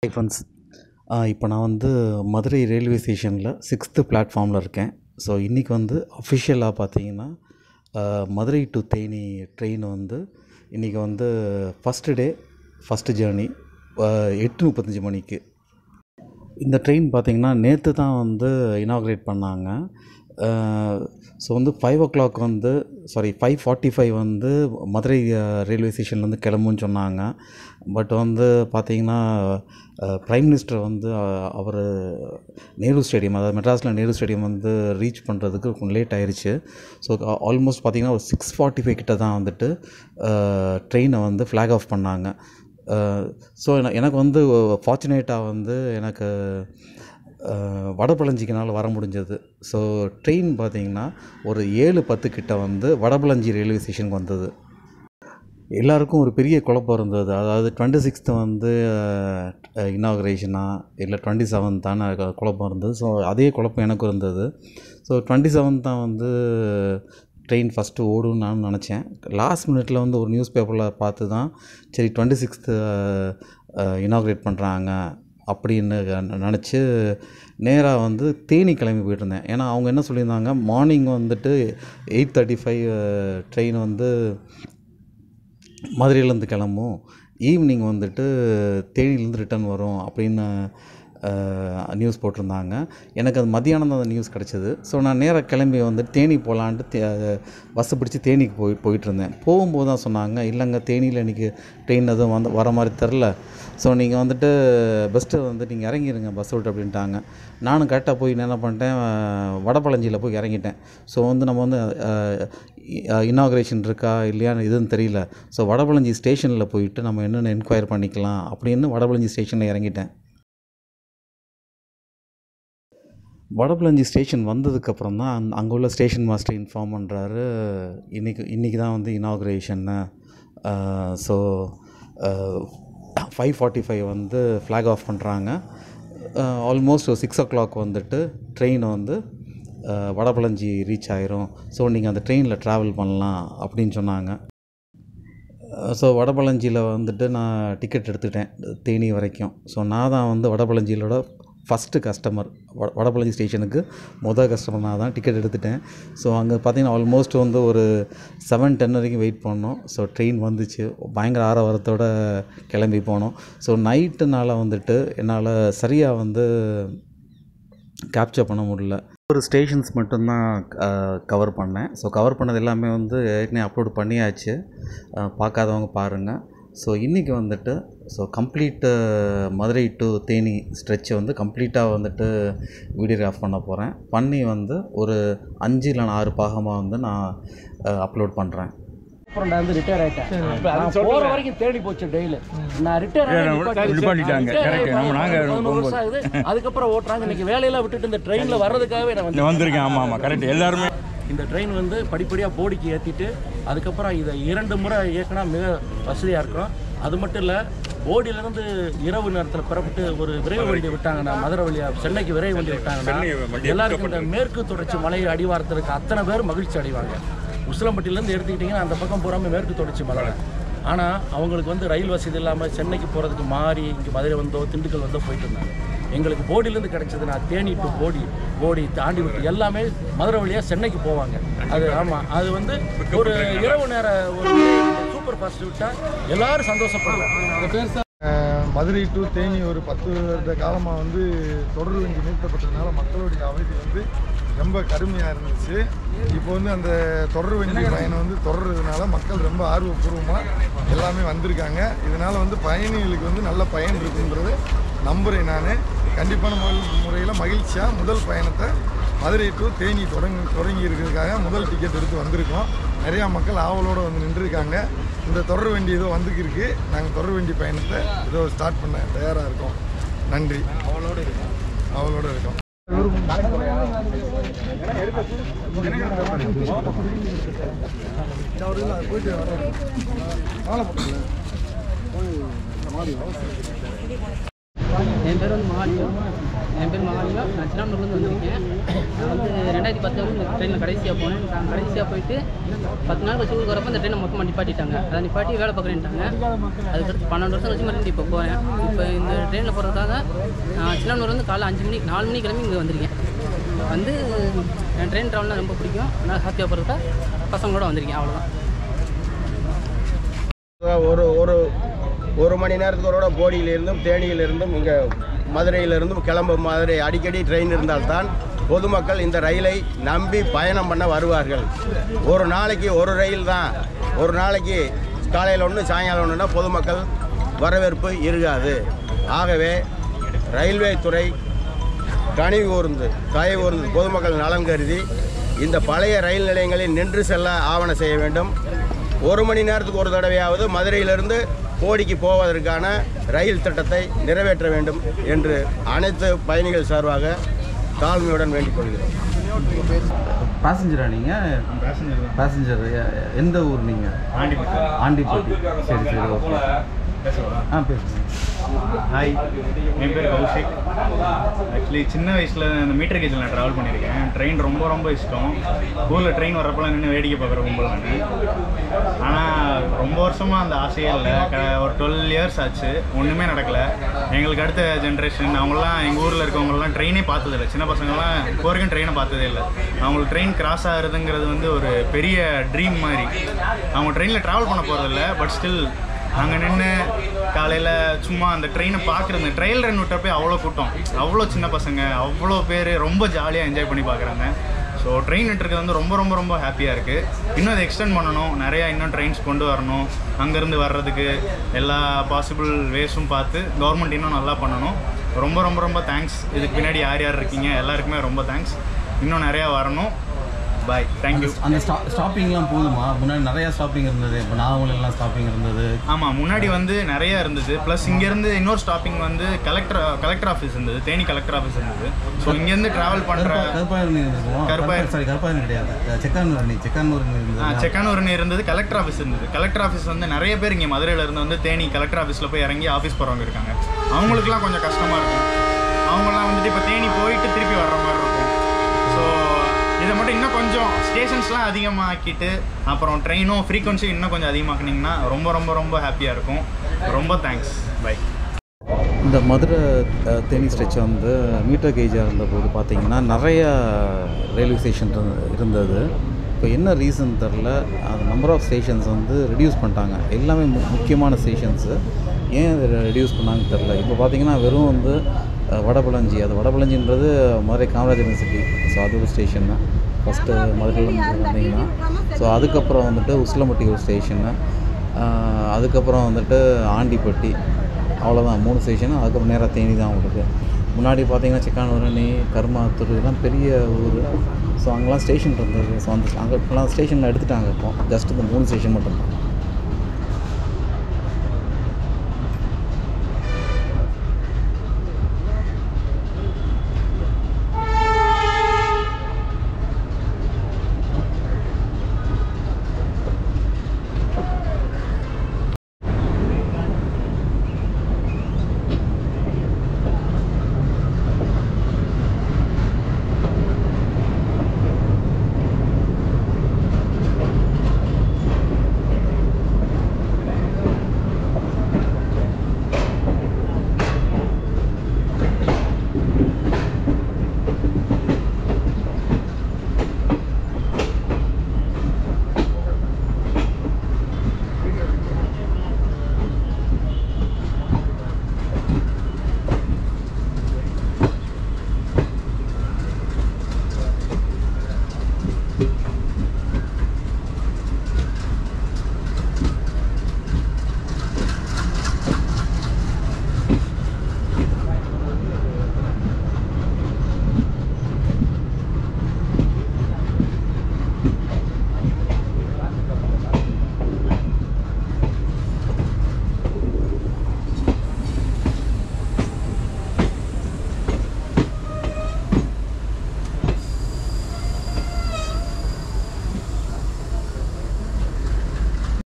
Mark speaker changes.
Speaker 1: Hi friends இப்போ நான் வந்து மதுரை ரயில்வே ஸ்டேஷனில் சிக்ஸ்த்து பிளாட்ஃபார்மில் இருக்கேன் ஸோ இன்றைக்கி வந்து அஃபிஷியலாக பார்த்தீங்கன்னா ஆஹ், மதுரை டு தேனி ட்ரெயின் வந்து இன்றைக்கி வந்து ஃபஸ்ட்டு டே ஃபஸ்ட்டு ஜேர்னி எட்டு முப்பத்தஞ்சு மணிக்கு இந்த ட்ரெயின் பார்த்திங்கன்னா நேற்று தான் வந்து இனாக்ரேட் பண்ணாங்க ஸோ வந்து ஃபைவ் ஓ கிளாக் வந்து சாரி ஃபைவ் ஃபார்ட்டி ஃபைவ் வந்து மதுரை ரயில்வே ஸ்டேஷன்லேருந்து கிளம்புன்னு சொன்னாங்க பட் வந்து பார்த்திங்கன்னா ப்ரைம் மினிஸ்டர் வந்து அவர் நேரு ஸ்டேடியம் அதாவது மெட்ராஸில் நேரு ஸ்டேடியம் வந்து ரீச் பண்ணுறதுக்கு கொஞ்சம் லேட் ஆயிருச்சு ஸோ ஆல்மோஸ்ட் பார்த்திங்கன்னா ஒரு சிக்ஸ் ஃபார்ட்டி ஃபைவ் கிட்ட தான் வந்துட்டு ட்ரெயினை வந்து ஃப்ளாக் ஆஃப் பண்ணாங்க ஸோ எனக்கு வந்து ஃபார்ச்சுனேட்டாக வந்து எனக்கு அஹ், வடபழஞ்சிக்கனால் வர முடிஞ்சது ஸோ ட்ரெயின் பார்த்தீங்கன்னா ஒரு ஏழு பத்து கிட்ட வந்து வடபழஞ்சி ரயில்வே ஸ்டேஷனுக்கு வந்தது எல்லாருக்கும் ஒரு பெரிய குழப்பம் இருந்தது அதாவது டுவெண்ட்டி சிக்ஸ்த்து வந்து இனாக்ரேஷனா இல்லை டுவெண்ட்டி செவன்த் தானே குழப்பம் இருந்தது ஸோ அதே குழப்பம் எனக்கும் இருந்தது ஸோ டுவெண்ட்டி செவன்த் தான் வந்து ட்ரெயின் ஃபஸ்ட்டு ஓடும்னு நான் நினச்சேன் லாஸ்ட் மினிட்ல வந்து ஒரு நியூஸ் பேப்பரில் பார்த்து தான் சரி டுவெண்ட்டி சிக்ஸ்த்து இனாக்ரேட் பண்ணுறாங்க அப்படின்னு நினச்சி நேராக வந்து தேனி கிளம்பி போயிட்டுருந்தேன் ஏன்னா அவங்க என்ன சொல்லியிருந்தாங்க மார்னிங் வந்துட்டு எயிட் தேர்ட்டி ஃபைவ் ட்ரெயின் வந்து மதுரையிலேருந்து கிளம்பும் ஈவினிங் வந்துட்டு தேனியிலேருந்து ரிட்டர்ன் வரும் அப்படின்னு நியூஸ் போட்டிருந்தாங்க எனக்கு அது மத்தியானம் தான் அந்த நியூஸ் கிடச்சிது ஸோ நான் நேராக கிளம்பி வந்துட்டு தேனி போகலான்ட்டு தே பஸ்ஸை பிடிச்சி தேனிக்கு போய் போயிட்டுருந்தேன் போகும்போது தான் சொன்னாங்க இல்லைங்க தேனியில் இன்றைக்கி ட்ரெயின் எதுவும் வந்து வர மாதிரி தெரில ஸோ நீங்கள் வந்துட்டு பெஸ்ட்டு வந்து நீங்கள் இறங்கிருங்க பஸ் விட்டு அப்படின்ட்டாங்க நானும் கரெக்டாக போய் நான் என்ன பண்ணிட்டேன் வடபழஞ்சியில் போய் இறங்கிட்டேன் ஸோ வந்து நம்ம வந்து இனாக்ரேஷன் இருக்கா இல்லையான்னு இதுன்னு தெரியல ஸோ வடபழஞ்சி ஸ்டேஷனில் போயிட்டு நம்ம என்னென்ன என்கொயர் பண்ணிக்கலாம் அப்படின்னு வடபழஞ்சி ஸ்டேஷனில் இறங்கிட்டேன் வடபழஞ்சி ஸ்டேஷன் வந்ததுக்கப்புறம் தான் அந் அங்கே உள்ள ஸ்டேஷன் மாஸ்டர் இன்ஃபார்ம் பண்ணுறாரு இன்றைக்கி இன்றைக்கி தான் வந்து இனாக்ரேஷன்னு ஸோ ஃபைவ் ஃபார்ட்டி ஃபைவ் வந்து ஃப்ளாக் ஆஃப் பண்ணுறாங்க ஆல்மோஸ்ட் ஒரு சிக்ஸ் ஓ கிளாக் வந்துட்டு ட்ரெயின் வந்து அஹ், வடபழஞ்சி ரீச் ஆயிரும் ஸோ நீங்கள் அந்த ட்ரெயினில் ட்ராவல் பண்ணலாம் அப்படின்னு சொன்னாங்க ஸோ வடபழஞ்சியில் வந்துட்டு நான் டிக்கெட் எடுத்துக்கிட்டேன் தேனி வரைக்கும் ஸோ நான் தான் வந்து வடபழஞ்சியிலோட ஃபஸ்ட்டு கஸ்டமர் வட வடபழஞ்சி ஸ்டேஷனுக்கு மொதல் கஸ்டமர் நான் தான் டிக்கெட் எடுத்துட்டேன் ஸோ அங்கே பார்த்தீங்கன்னா ஆல்மோஸ்ட் வந்து ஒரு செவன் டென் வரைக்கும் வெயிட் பண்ணோம் ஸோ ட்ரெயின் வந்துச்சு பயங்கர ஆரவாரத்தோட கிளம்பி போனோம் ஸோ நைட்டுனால வந்துட்டு என்னால் சரியாக வந்து கேப்சர் பண்ண முடியல ஒரு ஸ்டேஷன்ஸ் மட்டும்தான் கவர் பண்ணேன் ஸோ கவர் பண்ணது எல்லாமே வந்து ஏற்கனவே அப்லோட் பண்ணியாச்சு அஹ், பார்க்காதவங்க பாருங்கள் ஸோ இன்றைக்கி வந்துட்டு so complete Madurai to Theni ஸ்ட்ரெச்சை வந்து கம்ப்ளீட்டாக வந்துட்டு வீடியோகிராஃப் பண்ண போகிறேன் பண்ணி வந்து ஒரு அஞ்சு இல்லை ஆறு பாகமாக வந்து நான் அப்லோட் பண்ணுறேன்
Speaker 2: அப்புறம் நான் வந்து ரிட்டையர் ஆயிட்டேன் நான் போற வரைக்கும் தேடி போச்சு டெய்லி நான் ரிட்டையர்
Speaker 3: நிப்பாட்டிட்டாங்க. Correct. நம்ம நாங்க
Speaker 2: வருஷம் ஆகுது அதுக்கப்புறம் ஓட்டுறாங்க இன்னைக்கு வேலையெல்லாம் விட்டுட்டு இந்த ட்ரெயின்ல வர்றதுக்காகவே நான் வந்து
Speaker 3: வந்திருக்கேன் ஆமாம் ஆமாம் கரெக்ட் எல்லாருமே
Speaker 2: இந்த ட்ரெயின் வந்து படிப்படியாக போடிக்கு ஏற்றிட்டு அதுக்கப்புறம் இதை இரண்டு முறை இயக்கினா மிக வசதியாக இருக்கும் அது மட்டும் இல்லை போடியிலேருந்து இரவு நேரத்தில் புறப்பட்டு ஒரு விரைவு வண்டி விட்டாங்கன்னா மதுரை வழியாக சென்னைக்கு விரைவு வண்டி விட்டாங்கன்னா எல்லாருக்கும் இந்த மேற்கு தொடர்ச்சி மலை அடிவாரத்தில் இருக்க அத்தனை பேர் மகிழ்ச்சி அடைவாங்க உசிலம்பட்டியிலேருந்து எடுத்துக்கிட்டிங்கன்னா அந்த பக்கம் பூராமே மேற்கு தொடர்ச்சி மலை ஆனால் அவங்களுக்கு வந்து ரயில் வசதி இல்லாமல் சென்னைக்கு போகிறதுக்கு மாறி இங்கே மதுரை வந்தோ திண்டுக்கல் வந்தோ போயிட்டு இருந்தாங்க எங்களுக்கு போடியிலேருந்து கிடச்சதுன்னா தேனி டு போடி போடி தாண்டி விட்டு எல்லாமே மதுரை வழியாக சென்னைக்கு போவாங்க அது ஆமாம் அது வந்து ஒரு இரவு நேர ஒரு சூப்பர் ஃபாஸ்ட் விட்டால் எல்லாரும் சந்தோஷப்படுவாங்க
Speaker 4: மதுரை டு தேனி ஒரு பத்து வருட காலமாக வந்து தொடர் வண்டி நிறுத்தப்பட்டதுனால மக்களுடைய அவதி வந்து ரொம்ப கடுமையாக இருந்துச்சு இப்போ வந்து அந்த தொடர் வண்டி பயணம் வந்து தொடர்றதுனால மக்கள் ரொம்ப ஆர்வபூர்வமாக எல்லாமே வந்திருக்காங்க இதனால் வந்து பயணிகளுக்கு வந்து நல்ல பயன் இருக்குன்றது நம்புகிறேன் நான் கண்டிப்பான முறையில் மகிழ்ச்சியாக முதல் பயணத்தை மதுரை டு தேனி தொடங்கி தொடங்கி இருக்கிறதுக்காக முதல் டிக்கெட் எடுத்து வந்திருக்கோம் நிறையா மக்கள் ஆவலோடு வந்து நின்றுருக்காங்க இந்த தொடர் வண்டி ஏதோ வந்துக்கிருக்கு நாங்கள் தொடர் வண்டி பயணத்தை ஏதோ ஸ்டார்ட் பண்ண தயாராக இருக்கோம் நன்றி அவளோடு இருக்கோம் அவளோட இருக்கோம்
Speaker 5: என் பேர் வந்து மகாலிங்கம் என் பேர் மகாலிங்கம் நான் சின்னமனூர்லேருந்து வந்திருக்கேன் நான் வந்து ரெண்டாயிரத்தி பத்தில் வந்து ட்ரெயினில் கடைசியாக போனேன் நான் கடைசியாக போயிட்டு பத்து நாள் கழிச்சு ஊருக்கு வரப்போ இந்த ட்ரெயினை மொத்தமாக நிப்பாட்டிட்டாங்க அதை நிப்பாட்டி வேலை பார்க்குறேன்ட்டாங்க அதுக்கடுத்து பன்னெண்டு வருஷம் கழிச்சு மறுபடியும் இப்போ போகிறேன் இப்போ இந்த ட்ரெயினில் போகிறதுக்காக நான் சின்னமனூர்லேருந்து காலைல அஞ்சு மணிக்கு நாலு மணிக்கு கிளம்பி இங்கே வந்திருக்கேன் வந்து என் ட்ரெயின் ட்ராவல்னால் ரொம்ப பிடிக்கும் அதனால் ஹாப்பியாக போகிறதுக்காக பசங்களோட வந்திருக்கேன் அவ்வளோதான்
Speaker 6: ஒரு ஒரு ஒரு மணி நேரத்துக்கு ஒரு போடியிலிருந்தும் தேனியிலிருந்தும் இங்கே மதுரையிலிருந்தும் கிளம்பும் மாதிரி அடிக்கடி ட்ரெயின் இருந்தால்தான் பொதுமக்கள் இந்த ரயிலை நம்பி பயணம் பண்ண வருவார்கள் ஒரு நாளைக்கு ஒரு ரயில் தான் ஒரு நாளைக்கு காலையில் ஒன்று சாயங்காலம் ஒன்றுனா பொதுமக்கள் வரவேற்பு இருக்காது ஆகவே ரயில்வே துறை கனி கூர்ந்து கை கூர்ந்து பொதுமக்கள் நலன் கருதி இந்த பழைய ரயில் நிலையங்களில் நின்று செல்ல ஆவணம் செய்ய வேண்டும் ஒரு மணி நேரத்துக்கு ஒரு தடவையாவது மதுரையிலிருந்து போடிக்கு போவதற்கான ரயில் திட்டத்தை நிறைவேற்ற வேண்டும் என்று அனைத்து பயணிகள் சார்பாக தாழ்மையுடன் வேண்டிக் கொள்கிறோம்
Speaker 1: பேசஞ்சரா நீங்கள் பேசஞ்சர் எந்த ஊர் நீங்கள்
Speaker 7: ஆண்டிப்பட்டி
Speaker 1: ஆண்டிப்பட்டி சரி சரி ஓகே ஆ பேசுங்க
Speaker 7: ஹாய் என் பேர் கௌஷிக் ஆக்சுவலி சின்ன வயசில் இந்த மீட்டர் கேஜில் நான் ட்ராவல் பண்ணியிருக்கேன் ட்ரெயின் ரொம்ப ரொம்ப இஷ்டம் ஊரில் ட்ரெயின் வரப்பெல்லாம் நின்று வேடிக்கை பார்க்குற கும்பல் நான் ஆனால் ரொம்ப வருஷமாக அந்த ஆசையே இல்லை க ஒரு டுவெல் இயர்ஸ் ஆச்சு ஒன்றுமே நடக்கலை எங்களுக்கு அடுத்த ஜென்ரேஷன் அவங்களாம் எங்கள் ஊரில் இருக்கவங்கலாம் ட்ரெயினே பார்த்ததில்ல சின்ன பசங்கள்லாம் இப்போ வரைக்கும் ட்ரெயினை பார்த்ததே இல்லை அவங்களுக்கு ட்ரெயின் கிராஸ் ஆகுறதுங்கிறது வந்து ஒரு பெரிய ட்ரீம் மாதிரி அவங்க ட்ரெயினில் ட்ராவல் பண்ண போகிறதில்ல பட் ஸ்டில் அங்கே நின்று காலையில் சும்மா அந்த ட்ரெயினை பார்க்குறது ட்ரெயில் ரன் விட்டப்போ அவ்வளோ கூட்டம் அவ்வளோ சின்ன பசங்க அவ்வளோ பேர் ரொம்ப ஜாலியாக என்ஜாய் பண்ணி பார்க்குறாங்க ஸோ ட்ரெயின் இருக்கிறது வந்து ரொம்ப ரொம்ப ரொம்ப ஹாப்பியாக இருக்குது இன்னும் அதை எக்ஸ்டெண்ட் பண்ணணும் நிறையா இன்னும் ட்ரெயின்ஸ் கொண்டு வரணும் அங்கேருந்து வர்றதுக்கு எல்லா பாசிபிள் வேஸும் பார்த்து கவர்மெண்ட் இன்னும் நல்லா பண்ணணும் ரொம்ப ரொம்ப ரொம்ப தேங்க்ஸ் இதுக்கு பின்னாடி யார் யார் இருக்கீங்க எல்லாருக்குமே ரொம்ப தேங்க்ஸ் இன்னும் நிறையா வரணும் பாய் தேங்க்யூ
Speaker 1: அந்த ஸ்டா ஸ்டாப்பிங்லாம் போதுமா முன்னாடி நிறையா ஸ்டாப்பிங் இருந்தது இப்போ நாகமலைலாம் ஸ்டாப்பிங் இருந்தது
Speaker 7: ஆமாம் முன்னாடி வந்து நிறைய இருந்தது ப்ளஸ் இங்கேருந்து இன்னொரு ஸ்டாப்பிங் வந்து கலெக்டர் கலெக்டர் ஆஃபீஸ் இருந்தது தேனி கலெக்டர் ஆஃபீஸ் இருந்தது ஸோ இங்கேருந்து ட்ராவல் பண்ணுற
Speaker 1: கருப்பாயூரணி இருந்துருக்குமா
Speaker 7: கருப்பாயூர்.
Speaker 1: சாரி கருப்பாயூரணி கிடையாது செக்கானூரணி செக்கானூரணி இருந்தது
Speaker 7: செக்கானூர்னு இருந்தது கலெக்டர் ஆஃபீஸ் இருந்தது கலெக்டர் ஆஃபீஸ் வந்து நிறைய பேர் இங்கே மதுரையில இருந்து வந்து தேனி கலெக்டர் ஆஃபீஸில் போய் இறங்கி ஆஃபீஸ் போகிறவங்க இருக்காங்க அவங்களுக்குலாம் கொஞ்சம் கஷ்டமாக இருக்கும் அவங்களாம் வந்துட்டு இப்போ தேனி போயிட்டு திருப்பி வர்ற மாதிரி இருக்கும் ஸோ இதை மட்டும் இன்னும் கொஞ்சம் ஸ்டேஷன்ஸ்லாம் அதிகமாக்கிட்டு அப்புறம் ட்ரெயினும் ஃப்ரீக்வன்சி இன்னும் கொஞ்சம் அதிகமாக்குனீங்கன்னா ரொம்ப ரொம்ப ரொம்ப ஹாப்பியாக இருக்கும் ரொம்ப தேங்க்ஸ் பை
Speaker 1: இந்த மதுரை அஹ், தேனி ஸ்ட்ரெச் வந்து மீட்டர் கேஜாக இருந்தபோது பார்த்தீங்கன்னா நிறைய ரயில்வே ஸ்டேஷன் இருந்தது இப்போ என்ன ரீசன் தெரில அந்த நம்பர் ஆஃப் ஸ்டேஷன்ஸ் வந்து ரெடியூஸ் பண்ணிட்டாங்க எல்லாமே மு முக்கியமான ஸ்டேஷன்ஸு ஏன் இதை ரெடியூஸ் பண்ணாங்கன்னு தெரில இப்போ பார்த்தீங்கன்னா வெறும் வந்து அஹ், வடபழஞ்சி அது வடபழஞ்சின்றது மதுரை காமராஜர் யூனிவர்சிட்டி ஸோ அது ஒரு ஸ்டேஷன் ஃபஸ்ட்டு மதுரையில் வந்தீங்கன்னா ஸோ அதுக்கப்புறம் வந்துட்டு உசிலம்பட்டி ஒரு ஸ்டேஷனு அதுக்கப்புறம் வந்துட்டு ஆண்டிப்பட்டி அவ்வளோதான் மூணு ஸ்டேஷன் அதுக்கப்புறம் நேராக தேனி தான் உங்களுக்கு முன்னாடி பார்த்தீங்கன்னா சிக்கானூரணி கருமாத்தூர் இதெல்லாம் பெரிய ஊர் ஸோ அங்கெல்லாம் ஸ்டேஷன் இருந்தது ஸோ அந்த அங்கே இப்போலாம் ஸ்டேஷனில் எடுத்துட்டாங்க இப்போ ஜஸ்ட் இந்த மூணு ஸ்டேஷன் மட்டும் தான்